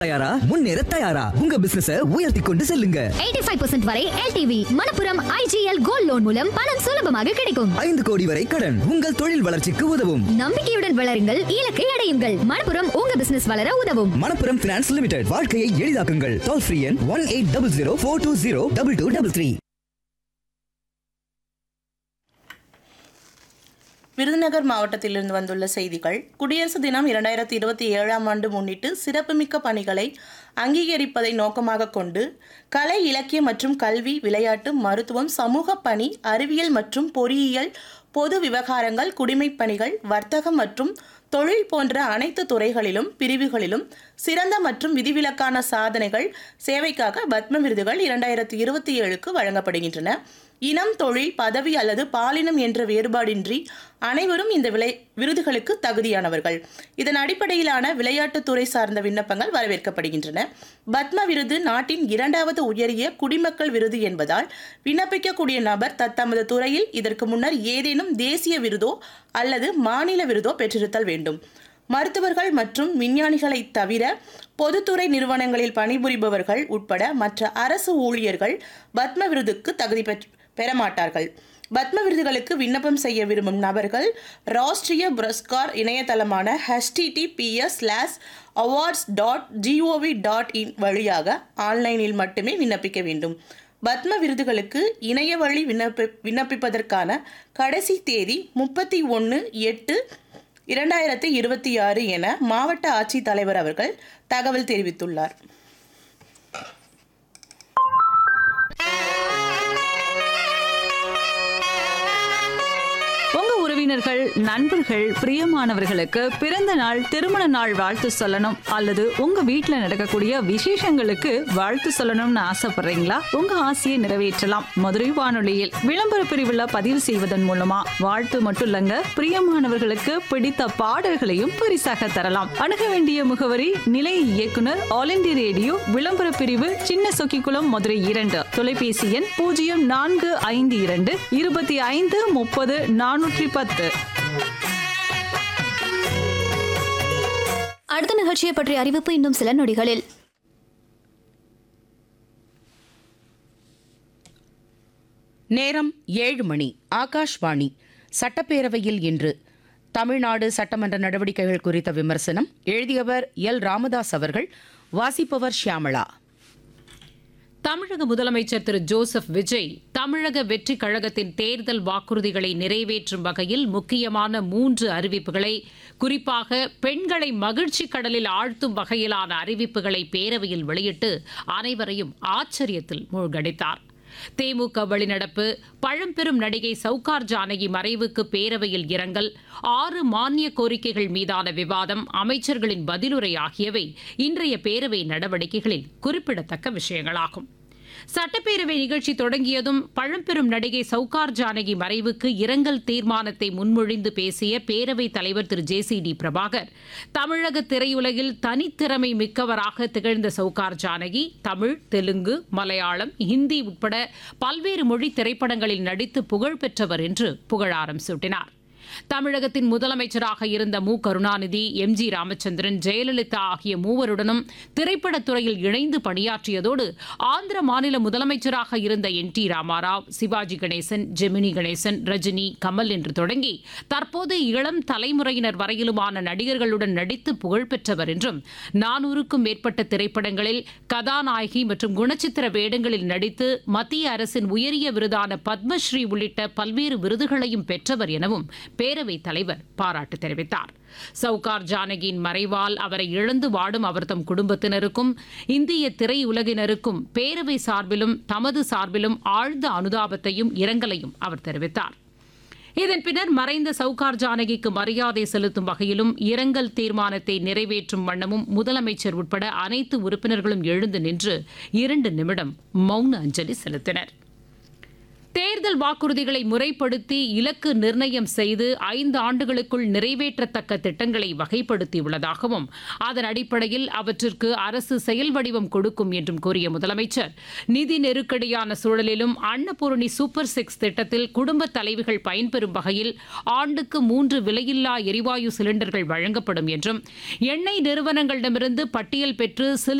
தயாரா முன்னேற தயாரா உங்க பிசினஸ உயர்த்தி கொண்டு செல்லுங்க 85% வரை LTV Manappuram IGL gold loan மூலம் பணம் சுலபமாக கிடைக்கும் ஐந்து கோடி வரை கடன் உங்கள் தொழில் வளர்ச்சிக்கு உதவும் நம்பிக்கையுடன் வளருங்கள் இலக்கை அடையுங்கள் மணப்புரம் உங்க பிசினஸ் வளர உதவும் மணப்புரம் பினான்ஸ் லிமிடெட் வாழ்க்கையை எளிதாக்குங்கள் டோல் ஃப்ரீ எண் one eight double zero four two zero double two double three விருதுநகர் மாவட்டத்திலிருந்து வந்துள்ள செய்திகள் குடியரசு தினம் இரண்டாயிரத்தி இருபத்தி ஏழாம் ஆண்டு முன்னிட்டு சிறப்புமிக்க பணிகளை அங்கீகரிப்பதை நோக்கமாக கொண்டு கலை இலக்கியம் மற்றும் கல்வி விளையாட்டு மருத்துவம் சமூக பணி அறிவியல் மற்றும் பொறியியல் பொது விவகாரங்கள் குடிமைப் பணிகள் வர்த்தகம் மற்றும் தொழில் போன்ற அனைத்து துறைகளிலும் பிரிவுகளிலும் சிறந்த மற்றும் விதிவிலக்கான சாதனைகள் சேவைக்காக பத்ம விருதுகள் இரண்டாயிரத்தி இருபத்தி ஏழுக்கு வழங்கப்படுகின்றன இனம் தொழில் பதவி அல்லது பாலினம் என்ற வேறுபாடின்றி அனைவரும் இந்த விலை விருதுகளுக்கு தகுதியானவர்கள் இதன் அடிப்படையிலான விளையாட்டுத்துறை சார்ந்த விண்ணப்பங்கள் வரவேற்கப்படுகின்றன பத்ம விருது நாட்டின் இரண்டாவது உயரிய குடிமக்கள் விருது என்பதால் விண்ணப்பிக்கக்கூடிய நபர் தத்தமது துறையில் இதற்கு முன்னர் ஏதேனும் தேசிய விருதோ அல்லது மாநில விருதோ பெற்றிருத்தல் வேண்டும் மருத்துவர்கள் மற்றும் விஞ்ஞானிகளை தவிர பொதுத்துறை நிறுவனங்களில் பணிபுரிபவர்கள் உட்பட மற்ற அரசு ஊழியர்கள் பத்ம விருதுக்கு தகுதி பெற் பெறமாட்டார்கள் பத்ம விருதுகளுக்கு விண்ணப்பம் செய்ய விரும்பும் நபர்கள் ராஷ்டிரிய புரஸ்கார் இணையதளமான HTTPS slash awards dot GOV dot in வழியாக ஆன்லைனில் மட்டுமே விண்ணப்பிக்க வேண்டும் பத்ம விருதுகளுக்கு இணைய வழி விண்ணப்பி விண்ணப்பிப்பதற்கான கடைசி தேதி முப்பத்தி ஒன்று எட்டு இரண்டாயிரத்தி இருபத்தி ஆறு என மாவட்ட ஆட்சித்தலைவர் அவர்கள் தகவல் தெரிவித்துள்ளார் உங்க உறவினர்கள் நண்பர்கள் பிரியமானவர்களுக்கு பிறந்த நாள் திருமண நாள் வாழ்த்து சொல்லணும் அல்லது உங்க வீட்ல நடக்கக்கூடிய விசேஷங்களுக்கு வாழ்த்து சொல்லணும்னு ஆசைப்படுறீங்களா உங்க ஆசையை நிறைவேற்றலாம் மதுரை வானொலியில் விளம்பர பிரிவுல பதிவு செய்வதன் மூலமா வாழ்த்து மட்டும் இல்லங்க பிரியமானவர்களுக்கு பிடித்த பாடல்களையும் பரிசாக தரலாம் அணுக வேண்டிய முகவரி நிலைய இயக்குனர் ஆல் இந்திய ரேடியோ விளம்பர பிரிவு சின்ன சொக்கிக்குளம் மதுரை இரண்டு தொலைபேசி எண் பூஜ்ஜியம் நான்கு ஐந்து இரண்டு இருபத்தி ஐந்து முப்பது நானூற்றி பத்து அடுத்த நிகழ்ச்சியை பற்றிய அறிவிப்பு இன்னும் சில நொடிகளில் நேரம் ஏழு மணி ஆகாஷ்வாணி சட்டப்பேரவையில் இன்று தமிழ்நாடு சட்டமன்ற நடவடிக்கைகள் குறித்த விமர்சனம் எழுதியவர் எல் ராமதாஸ் அவர்கள் வாசிப்பவர் ஷியாமளா தமிழக முதலமைச்சர் திரு ஜோசப் விஜய் தமிழக வெற்றி கழகத்தின் தேர்தல் வாக்குறுதிகளை நிறைவேற்றும் வகையில் முக்கியமான மூன்று அறிவிப்புகளை குறிப்பாக பெண்களை மகிழ்ச்சி கடலில் ஆழ்த்தும் வகையிலான அறிவிப்புகளை பேரவையில் வெளியிட்டு அனைவரையும் ஆச்சரியத்தில் மூழ்கடித்தார் தேமுக வெளிநடப்பு பழம்பெரும் நடிகை சவுகார் ஜானகி மறைவுக்கு பேரவையில் இரங்கல் ஆறு மானிய கோரிக்கைகள் மீதான விவாதம் அமைச்சர்களின் பதிலுரை ஆகியவை இன்றைய பேரவை நடவடிக்கைகளில் குறிப்பிடத்தக்க விஷயங்களாகும் சட்டப்பேரவை நிகழ்ச்சி தொடங்கியதும் பழம்பெரும் நடிகை சவுகார் ஜானகி மறைவுக்கு இரங்கல் தீர்மானத்தை முன்மொழிந்து பேசிய பேரவைத் தலைவர் Thiru J C D Prabhakar தமிழக திரையுலகில் தனித்திறமை மிக்கவராக திகழ்ந்த சவுகார் ஜானகி தமிழ் தெலுங்கு மலையாளம் ஹிந்தி உட்பட பல்வேறு மொழி திரைப்படங்களில் நடித்து புகழ் பெற்றவர் என்று புகழாரம் சூட்டினார் தமிழகத்தின் முதலமைச்சராக இருந்த மு கருணாநிதி எம் ஜி ராமச்சந்திரன் ஜெயலலிதா ஆகிய மூவருடனும் திரைப்படத் துறையில் இணைந்து பணியாற்றியதோடு ஆந்திர மாநில முதலமைச்சராக இருந்த என் டி ராமாராவ் சிவாஜி கணேசன் ஜெமினி கணேசன் ரஜினி கமல் என்று தொடங்கி தற்போது இளம் தலைமுறையினர் வரையிலுமான நடிகர்களுடன் நடித்து புகழ் பெற்றவர் என்றும் நானூறுக்கும் மேற்பட்ட திரைப்படங்களில் கதாநாயகி மற்றும் குணச்சித்திர வேடங்களில் நடித்து மத்திய அரசின் உயரிய விருதான பத்மஸ்ரீ உள்ளிட்ட பல்வேறு விருதுகளையும் பெற்றவர் எனவும் பேரவைத் தலைவர் பாராட்டு தெரிவித்தார் சவுகார் ஜானகியின் மறைவால் அவரை இழந்து வாடும் அவர் தம் குடும்பத்தினருக்கும் இந்திய திரையுலகினருக்கும் பேரவை சார்பிலும் தமது சார்பிலும் ஆழ்ந்த அனுதாபத்தையும் இரங்கலையும் அவர் தெரிவித்தார் இதன் பின்னர் மறைந்த சவுகார் ஜானகிக்கு மரியாதை செலுத்தும் வகையிலும் இரங்கல் தீர்மானத்தை நிறைவேற்றும் வண்ணமும் முதலமைச்சர் உட்பட அனைத்து உறுப்பினர்களும் எழுந்து நின்று இரண்டு நிமிடம் மௌன அஞ்சலி செலுத்தினர் தேர்தல் வாக்குறுதிகளை முறைப்படுத்தி இலக்கு நிர்ணயம் செய்து ஐந்து ஆண்டுகளுக்குள் நிறைவேற்றத்தக்க திட்டங்களை வகைப்படுத்தியுள்ளதாகவும் அதன் அடிப்படையில் அவற்றிற்கு அரசு செயல் வடிவம் கொடுக்கும் என்றும் கூறிய முதலமைச்சர் நிதி நெருக்கடியான சூழலிலும் அன்னபூரணி சூப்பர் சிக்ஸ் திட்டத்தில் குடும்ப தலைவிகள் பயன்பெறும் வகையில் ஆண்டுக்கு மூன்று விலையில்லா எரிவாயு சிலிண்டர்கள் வழங்கப்படும் என்றும் எண்ணெய் நிறுவனங்களிடமிருந்து பட்டியல் பெற்று